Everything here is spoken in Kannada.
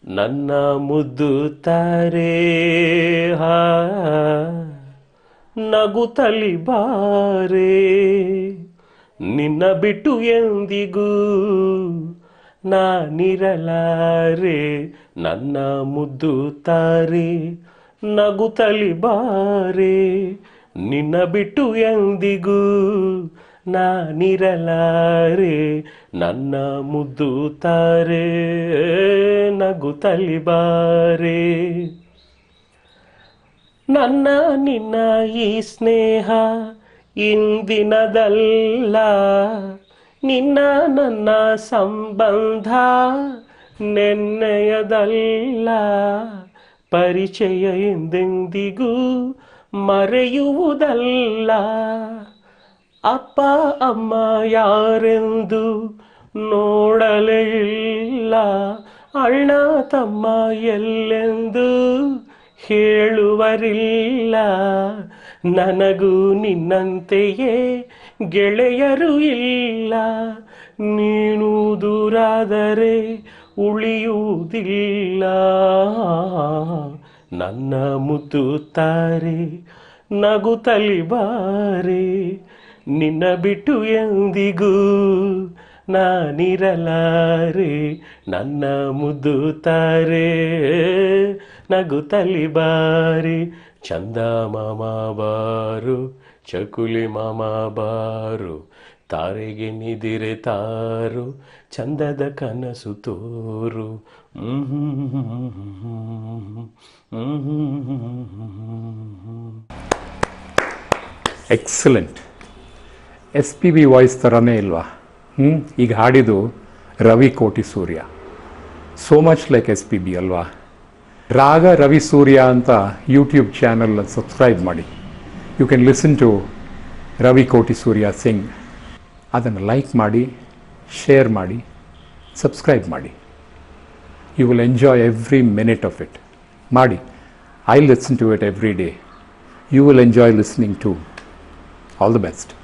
ನನ್ನ ಮುದ್ದು ತಾರೆ ಹಾ ನಗುತ್ತಲಿ ಬಾರೆ ನಿನ್ನ ಬಿಟ್ಟು ಎಂದಿಗೂ ನಾನಿರಲಾರೆ ನನ್ನ ಮುದ್ದು ತಾರೆ ನಗುತ್ತಲಿ ಬಾರೆ ನಿನ್ನ ಬಿಟ್ಟು ಎಂದಿಗೂ ನಾನಿರಲಾರೆ ನನ್ನ ಮುದ್ದು ತಾರೆ ನಗುತ್ತಲಿ ಬಾರೆ ನನ್ನ ನಿನ್ನ ಈ ಸ್ನೇಹ ಇಂದಿನದಲ್ಲ ನಿನ್ನ ನನ್ನ ಸಂಬಂಧ ನೆನ್ನೆಯದಲ್ಲ ಪರಿಚಯ ಎಂದೆಂದಿಗೂ ಮರೆಯುವುದಲ್ಲ ಅಪ್ಪ ಅಮ್ಮ ಯಾರೆಂದು ನೋಡಲೇ ಇಲ್ಲ ಅಣ್ಣ ತಮ್ಮ ಎಲ್ಲೆಂದು ಹೇಳುವರಿಲ್ಲ ನನಗೂ ನಿನ್ನಂತೆಯೇ ಗೆಳೆಯರು ಇಲ್ಲ ನೀನು ದೂರಾದರೆ ಉಳಿಯುವುದಿಲ್ಲ ನನ್ನ ಮುದ್ದು ತಾರೆ ನಗುತ್ತಲಿ ಬಾರೆ ನಿನ್ನ ಬಿಟ್ಟು ಎಂದಿಗೂ ನಾನಿರಲಾರೆ ನನ್ನ ಮುದ್ದು ತಾರೆ ನಗುತ್ತಲಿ ಬಾರಿ ಚಂದ ಮಾಮ ಬಾರು ಚಕುಲಿ ಮಾಮ ಬಾರು ತಾರೆಗೆ ನಿದಿರೆ ತಾರು ಚಂದದ ಕನಸು ತೋರು excellent S P B voice ಥರನೇ ಇಲ್ವಾ ಹ್ಞೂ ಈಗ ಹಾಡಿದು Ravi Koti Surya so much like S P B ಅಲ್ವಾ ರಾಗ ರವಿ ಸೂರ್ಯ ಅಂತ ಯೂಟ್ಯೂಬ್ ಚಾನಲ್ ಸಬ್ಸ್ಕ್ರೈಬ್ ಮಾಡಿ you can listen to Ravi Koti Surya Singh ಅದನ್ನು ಲೈಕ್ ಮಾಡಿ ಶೇರ್ ಮಾಡಿ ಸಬ್ಸ್ಕ್ರೈಬ್ ಮಾಡಿ you will enjoy every minute of it ಮಾಡಿ I listen to it every day you will enjoy listening to all the best